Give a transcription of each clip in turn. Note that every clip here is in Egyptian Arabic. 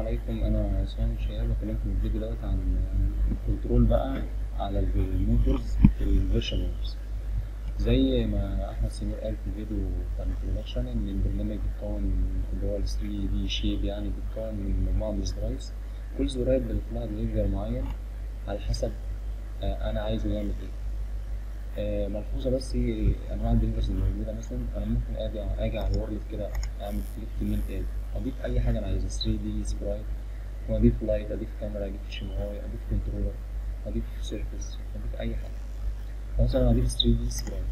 عليكم انا عصام شهاب بكلمكم في الفيديو دوت عن الكنترول بقى على الموتورز في الفيرشن وورز زي ما احمد سمير قال في الفيديو بتاع الانترودكشن ان البرنامج بيتكون اللي هو ال 3 دي شيب يعني بيتكون من مجموعه من الزراير كل زرار بيطلع بيفجر معين على حسب آه، انا عايزه يعمل ايه آه، ملحوظه بس هي انواع البيفرز الموجوده مثلا انا ممكن اجي اجي على الورلد كده اعمل كليك يمين تاني اضيف اي حاجه انا عايزها 3 دي سبرايت واضيف لايت اضيف كاميرا اضيف شمواي اضيف كنترولر اضيف سيرفيس اضيف اي حاجه مثلا اضيف 3 دي سبرايت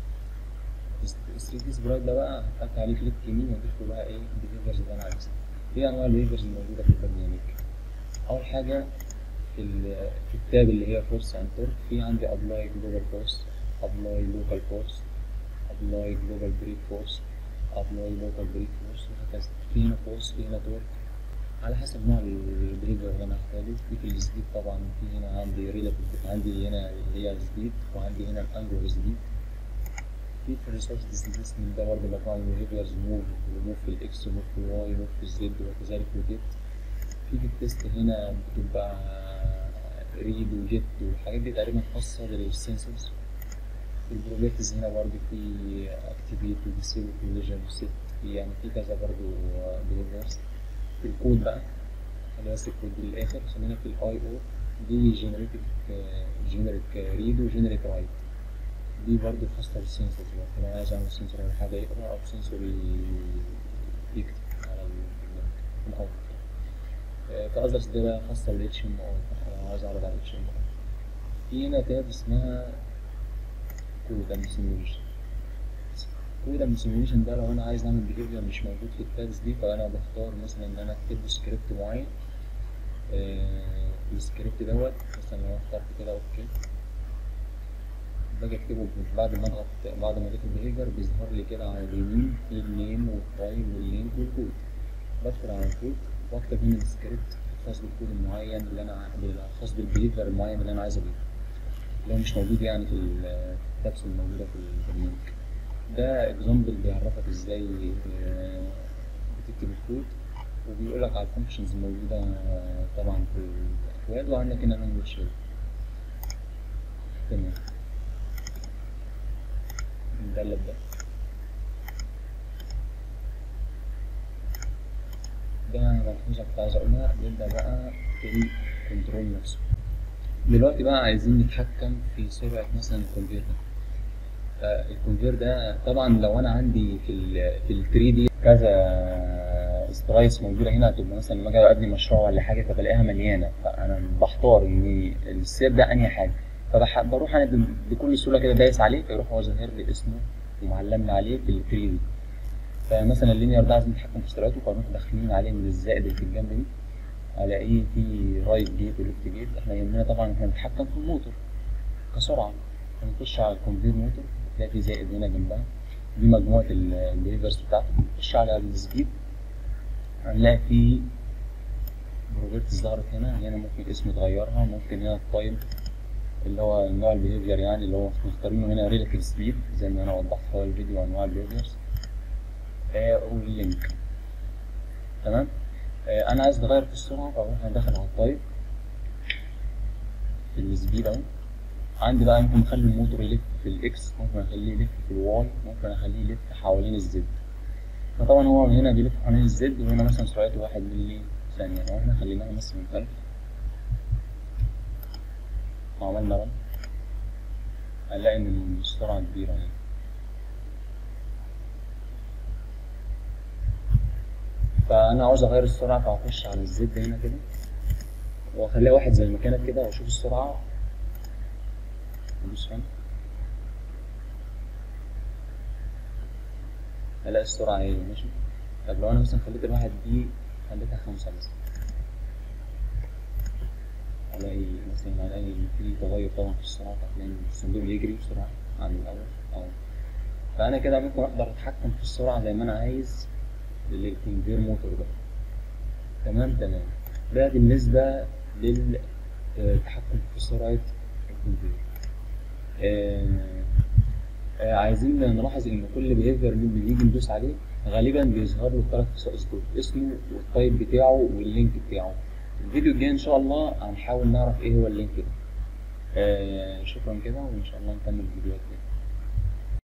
3 دي سبرايت ده بقى هحط عليه كليك يمين واضيف له بقى ايه البيفرز اللي انا عايزها ايه انواع البيفرز الموجوده في البرنامج اول حاجه في ال- في التاب اللي هي فورس اند تورك في عندي ابلاي جلوبال فورس ابلاي لوكال فورس ابلاي جلوبال بريك فورس ابلاي لوكال بريك فورس وهكذا في هنا فورس في هنا تورك على حسب نوع البريجر اللي انا هحتاجه في في السبيد طبعا في هنا عندي ريلاتيف عندي هنا اللي هي السبيد وعندي هنا الانجل سبيد في في الريسورس ديسبيسمنت ده برضه مجموعة من البيهيفيرز موف وموف في الاكس وموف في الواي وموف في الزد وكذلك روتيت في في التست هنا بتبقى ريد وجيت والحاجات دي تقريبا خاصة بالسنسورز في البروبرتيز هنا برضه في اكتيفيت وديسيبل كوليجن وست في يعني في كذا برضه بيهيفيرز في الكود بقى خلينا بس الكود للاخر خلينا في الاي او دي جنريتك جنريت ريد وجنريت رايت دي برضه خاصة بالسنسورز لو انا عايز اعمل سنسور ولا حاجة يقرا او سنسور ي- يكتب على الاوت كأذرز دي بقى خاصة بال HMI أنا عايز أعرض على HMI في هنا تاب اسمها كود اند سيميوليشن كود اند سيميوليشن ده لو أنا عايز أعمل بيهيفير مش موجود في التابس دي فأنا بختار مثلا إن أنا أكتب له سكريبت معين آه، السكريبت دوت مثلا لو أنا اخترت كده أوكي باجي أكتبه بعد ما أضغط بعد ما أضيف البيهيفير بيظهر لي كده على اليمين في النيم والتايم واللينك والكود بدخل على الكود واكتب هنا السكريبت الخاص بالكود المعين اللي انا الخاص بالبيهيفير المعين اللي انا عايز اضيفه اللي هو مش موجود يعني في التابس الموجوده في البرنامج ده اكزامبل بيعرفك ازاي آه، بتكتب الكود وبيقول لك على الفانكشنز الموجوده آه، طبعا في الاكواد وعندك هنا لانجوج تمام ندلب ده ده ملحوظة كنت عايز أقولها نبدأ بقى في الكنترول نفسه دلوقتي بقى عايزين نتحكم في سرعة مثلا الكونفير ده فالكونفير ده طبعا لو أنا عندي في ال في ال 3 دي كذا سبرايتس موجودة هنا هتبقى مثلا لما أجي أبني مشروع ولا حاجة فبلاقيها مليانة فأنا بختار إن السير ده أنهي حاجة فبروح أنا ب- بكل سهولة كده دايس عليه فيروح هو ظاهر لي اسمه ومعلم لي عليه في ال 3 دي فمثلا اللينير ده عايزين نتحكم في سرعته فنروح داخلين عليه من الزائد اللي في الجنب دي الاقيه في رايت جيت وليفت جيت احنا يهمنا طبعا احنا نتحكم في الموتور كسرعه فنخش على الكونفير موتور تلاقي في زائد هنا جنبها دي مجموعه البيهيفيرز بتاعته نخش على السبيد هنلاقي في بروبرتيز ظهرت هنا هنا ممكن اسم تغيرها ممكن هنا التايم اللي هو نوع البيهيفير يعني اللي هو مختارينه هنا ريلاتيف سبيد زي ما انا وضحت في اول فيديو انواع البيهيفيرز واللينك تمام آه، انا عايز اغير في السرعه فاروح أنا داخل على التايب في السبيد اهو عندي بقى ممكن اخلي الموتور يلف في الاكس ممكن اخليه يلف في الواي ممكن اخليه يلف حوالين الزد فطبعا هو هنا بيلف حوالين الزد وهنا مثلا سرعته واحد ملي ثانية لو احنا خليناها مثلا ألف وعملنا رن هنلاقي ان السرعة كبيرة يعني فانا عاوز اغير السرعه فهخش على الزد هنا كده واخليها واحد زي ما كانت كده واشوف السرعه ادوس هنا الاقي السرعه ايه ماشي طب لو انا مثلا خليت الواحد دي خليتها خمسة مثلا الاقي مثلا الاقي في تغير طبعا في السرعه هتلاقي الصندوق بيجري بسرعه عن الاول اه فانا كده ممكن اقدر اتحكم في السرعه زي ما انا عايز للكونفير موتور ده تمام تمام ده بالنسبة للتحكم في سرعة الكونفير آه، آه، عايزين نلاحظ ان كل بيهيفير بنيجي ندوس عليه غالبا بيظهر له الثلاث خصائص دول اسمه والتايب بتاعه واللينك بتاعه الفيديو الجاي ان شاء الله هنحاول نعرف ايه هو اللينك ده آه شكرا كده وان شاء الله نكمل الفيديوهات دي